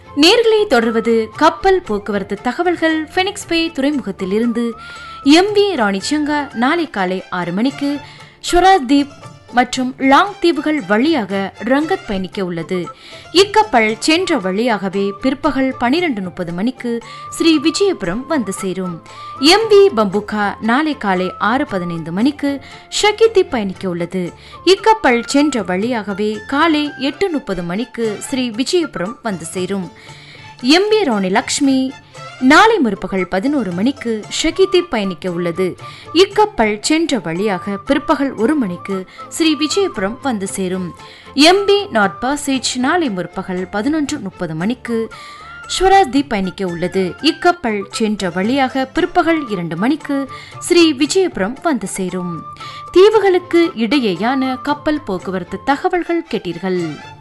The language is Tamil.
நேர்களை தொடர்வது கப்பல் போக்குவரத்து தகவல்கள் ஃபெனிக்ஸ் பே துறைமுகத்தில் இருந்து எம் வி ராணிச்சங்கா நாளை காலை ஆறு மணிக்கு ஸ்வராதீப் மற்றும் லாங் தீவுகள் வழியாக ரங்கத் பயணிக்க உள்ளது இக்கப்பல் சென்ற வழியாகவே பிற்பகல் பனிரெண்டு முப்பது மணிக்கு ஸ்ரீ விஜயபுரம் வந்து சேரும் எம் வி பம்புகா நாளை காலை ஆறு பதினைந்து மணிக்கு ஷகித்தி பயணிக்க உள்ளது இக்கப்பல் சென்ற வழியாகவே காலை எட்டு முப்பது மணிக்கு ஸ்ரீ விஜயபுரம் வந்து சேரும் எம் வி ராணி லக்ஷ்மி நாளை முற்பகல் பதினோரு மணிக்கு ஷகிதி பயணிக்க உள்ளது இக்கப்பல் சென்ற வழியாக பிற்பகல் ஒரு மணிக்கு ஸ்ரீ விஜயபுரம் வந்து சேரும் எம்பி நார்த் பாசேஜ் நாளை முற்பகல் பதினொன்று முப்பது மணிக்கு ஸ்வராஜ்தி பயணிக்க உள்ளது இக்கப்பல் சென்ற வழியாக பிற்பகல் இரண்டு மணிக்கு ஸ்ரீ விஜயபுரம் வந்து சேரும் தீவுகளுக்கு இடையேயான கப்பல் போக்குவரத்து தகவல்கள் கேட்டீர்கள்